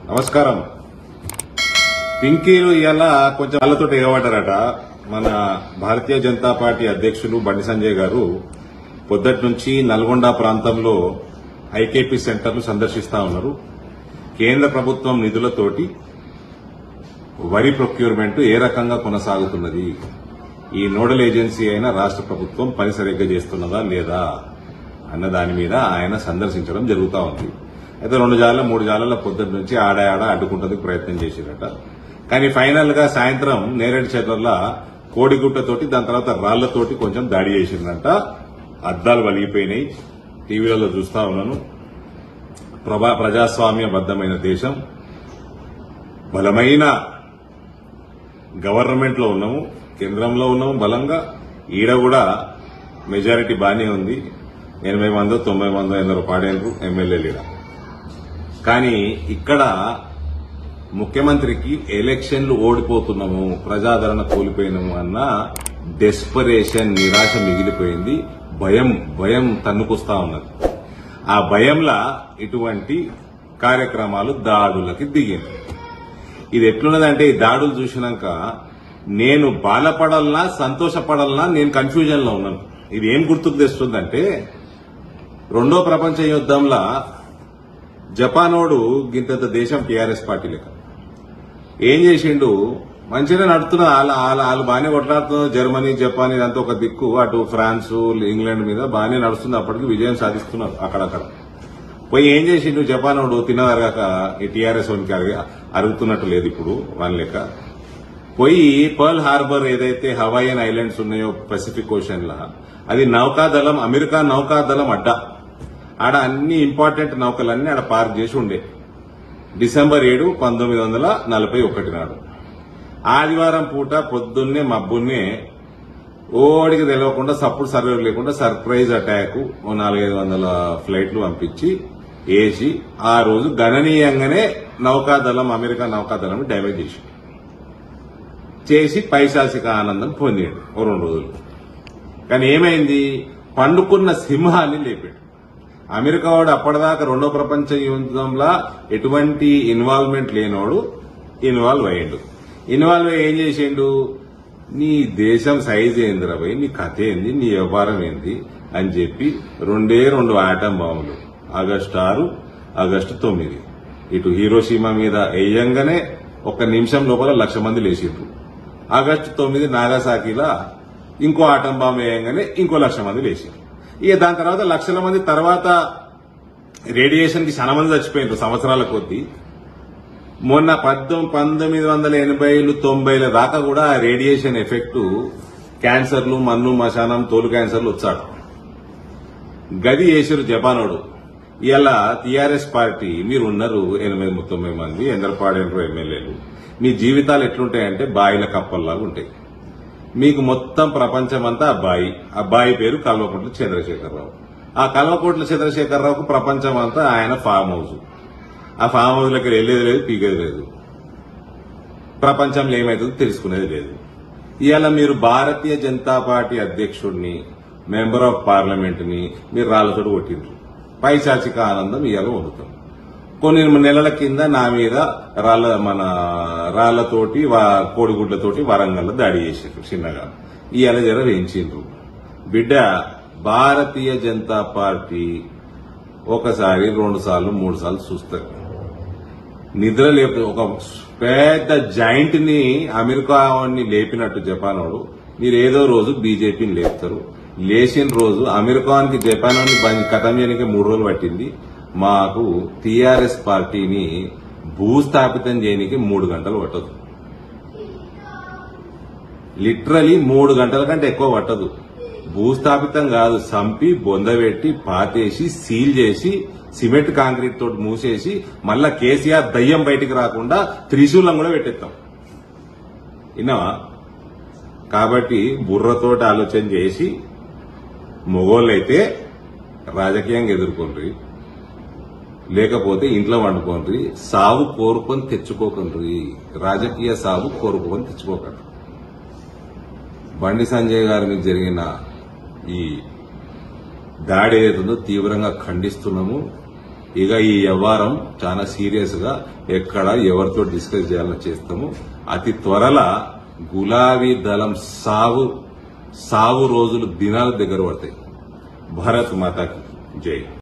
నమస్కారం పింకీలు ఇవాళ కొంచెం వాళ్ళతో ఎగబడ్డారట మన భారతీయ జనతా పార్టీ అధ్యక్షులు బండి సంజయ్ గారు పొద్దటి నుంచి నల్గొండ ప్రాంతంలో ఐకేపీ సెంటర్లు సందర్శిస్తా ఉన్నారు కేంద్ర ప్రభుత్వం నిధులతోటి వరి ప్రొక్యూర్మెంట్ ఏ రకంగా కొనసాగుతున్నది ఈ నోడల్ ఏజెన్సీ అయిన రాష్ట్ర ప్రభుత్వం పని సరిగ్గా చేస్తున్నదా లేదా అన్న దాని మీద ఆయన సందర్శించడం జరుగుతా ఉంది అయితే రెండు జాల మూడు జాలల పొద్దున్న నుంచి ఆడ ఆడ అడ్డుకుంటందుకు ప్రయత్నం చేసిరట కానీ ఫైనల్ గా సాయంత్రం నేరేడు చెట్ల కోడిగుట్టతోటి దాని తర్వాత రాళ్లతోటి కొంచెం దాడి చేసిందంట అద్దాలు వలిగిపోయినాయి టీవీలలో చూస్తా ఉన్నాను ప్రభా ప్రజాస్వామ్యబద్దమైన దేశం బలమైన గవర్నమెంట్ లో ఉన్నాము కేంద్రంలో ఉన్నాము బలంగా ఈడ కూడా మెజారిటీ బానే ఉంది ఎనభై మందో తొంభై మందో ఎందరో పాడేండ్రు ఎమ్మెల్యేలు ఈడ కానీ ఇక్కడ ముఖ్యమంత్రికి ఎలక్షన్లు ఓడిపోతున్నాము ప్రజాదరణ కోల్పోయినాము అన్న డెస్పరేషన్ నిరాశ మిగిలిపోయింది భయం భయం తన్నుకొస్తా ఉన్నది ఆ భయంలా ఇటువంటి కార్యక్రమాలు దాడులకి దిగింది ఇది ఎట్లున్నదంటే ఈ దాడులు చూసినాక నేను బాధపడాలనా సంతోషపడాలనా నేను కన్ఫ్యూజన్ లో ఉన్నాను ఇది ఏం గుర్తుకు తెస్తుందంటే రెండో ప్రపంచ యుద్ధంలో జపానోడు గింతంత దేశం టీఆర్ఎస్ పార్టీ లెక్క ఏం చేసిండు మంచిగా నడుతున్న వాళ్ళ వాళ్ళ వాళ్ళు బాగానే కొట్లాడుతున్నారు జర్మనీ జపాన్ ఇదంతా ఒక దిక్కు అటు ఫ్రాన్స్ ఇంగ్లాండ్ మీద బాగానే నడుస్తుంది అప్పటికి విజయం సాధిస్తున్నారు అక్కడక్కడ పోయి ఏం చేసిండు జపానోడు తిన్నదరగాక ఈ టీఆర్ఎస్ వానికి అరగ- అరుగుతున్నట్టు లేదు ఇప్పుడు వాళ్ళ లెక్క పోయి పర్ల్ హార్బర్ ఏదైతే హవాయియన్ ఐలాండ్స్ ఉన్నాయో పసిఫిక్ ఓషన్ లా అది నౌకాదళం అమెరికా నౌకాదళం అడ్డా ఆడ అన్ని ఇంపార్టెంట్ నౌకలన్నీ ఆడ పార్క్ చేసి ఉండే డిసెంబర్ ఏడు పంతొమ్మిది వందల నలభై ఒకటి నాడు ఆదివారం పూట పొద్దున్నే మబ్బున్నే ఓడికి తెలియకుండా సప్పుడు సర్వే లేకుండా సర్ప్రైజ్ అటాక్ ఓ నాలుగైదు వందల ఫ్లైట్లు పంపించి వేసి ఆ రోజు గణనీయంగానే నౌకాదళం అమెరికా నౌకాదళం డ్యామేజ్ చేసి చేసి పైశాసిక ఆనందం పొందాడు ఓ రెండు రోజులు కానీ ఏమైంది పండుకున్న సింహాన్ని లేపాడు అమెరికా వాడు అప్పటిదాకా రెండో ప్రపంచ యుద్ధంలో ఎటువంటి ఇన్వాల్వ్మెంట్ లేనోడు ఇన్వాల్వ్ అయ్యిండు ఇన్వాల్వ్ అయ్యి ఏం చేసిండు నీ దేశం సైజ్ ఏందిరా భయ్ నీ కథ ఏంది నీ వ్యవహారం ఏంది అని చెప్పి రెండే రెండు ఆటం బాంబులు ఆగస్టు ఆరు ఆగస్టు తొమ్మిది ఇటు హీరోషీమా మీద వేయంగానే ఒక నిమిషం లోపల లక్ష మంది లేచిండ్రు ఆగస్టు తొమ్మిది నాగాసాకిలా ఇంకో ఆటం బాంబు వేయంగానే ఇంకో లక్ష మంది లేచారు ఇక దాని తర్వాత లక్షల మంది తర్వాత రేడియేషన్ కి చాలా మంది చచ్చిపోయినారు సంవత్సరాల కొద్దీ మొన్న పద్దెనిమిది పంతొమ్మిది వందల ఎనభైలు తొంభైల దాకా కూడా ఆ రేడియేషన్ ఎఫెక్ట్ క్యాన్సర్లు మన్ను మశానం తోలు క్యాన్సర్లు వచ్చాడు గది చేసిరు జపానోడు ఇలా టీఆర్ఎస్ పార్టీ మీరు ఉన్నారు ఎనభై తొంభై మంది ఎందరు పాడేంటారు ఎమ్మెల్యేలు మీ జీవితాలు ఎట్లుంటాయంటే బాయిల కప్పల్లాగా ఉంటాయి మీకు మొత్తం ప్రపంచం అంతా అబ్బాయి అబ్బాయి పేరు కల్వకుంట్ల చంద్రశేఖరరావు ఆ కల్వకుంట్ల చంద్రశేఖరరావుకు ప్రపంచం అంతా ఆయన ఫామ్ హౌస్ ఆ ఫామ్ హౌస్ లకి వెళ్ళేది లేదు పీకేది లేదు ప్రపంచంలో ఏమైతుందో తెలుసుకునేది లేదు ఇవాళ మీరు భారతీయ జనతా పార్టీ అధ్యక్షుడిని మెంబర్ ఆఫ్ పార్లమెంట్ ని మీరు రాళ్లతోటి కొట్టిండ్రు పైశాచిక ఆనందం ఇవాళ పొందుతాం కొన్ని నెలల కింద నా మీద రాళ్ల మన రాళ్లతోటి వా- కోడిగుడ్లతోటి వరంగల్ దాడి చేసారు చిన్నగా ఇవాళ జర వేయించిండ్రు బిడ్డ భారతీయ జనతా పార్టీ ఒకసారి రెండు సార్లు మూడు సార్లు చూస్తారు నిద్ర లేపు ఒక పెద్ద జాయింట్ ని అమెరికా వాడిని లేపినట్టు జపాన్ వాడు మీరు ఏదో రోజు బీజేపీని లేపుతారు లేచిన రోజు అమెరికానికి జపాన్ వాడిని బంద్ ఖతం చేయడానికి మూడు రోజులు పట్టింది మాకు టీఆర్ఎస్ పార్టీని భూస్థాపితం చేయడానికి మూడు గంటలు పట్టదు లిటరలీ మూడు గంటల కంటే ఎక్కువ పట్టదు భూస్థాపితం కాదు సంపి బొందబెట్టి పాతేసి సీల్ చేసి సిమెంట్ కాంక్రీట్ తోటి మూసేసి మళ్ళా కేసీఆర్ దయ్యం బయటికి రాకుండా త్రిశూలం కూడా పెట్టేస్తాం విన్నావా కాబట్టి బుర్రతోటి ఆలోచన చేసి మొగోళ్ళైతే రాజకీయంగా ఎదుర్కొండ్రి లేకపోతే ఇంట్లో వండుకోండి సాగు కోరుకొని తెచ్చుకోకండి రాజకీయ సాగు కోరుకొని తెచ్చుకోకండి బండి సంజయ్ గారి మీద జరిగిన ఈ దాడి ఏదైతుందో తీవ్రంగా ఖండిస్తున్నాము ఇక ఈ వ్యవహారం చాలా సీరియస్ గా ఎక్కడ ఎవరితో డిస్కస్ చేయాలని చేస్తాము అతి త్వరలో గులాబీ దళం సాగు సాగు రోజులు దినాలు దగ్గర పడతాయి భారత్ మాతాకి జై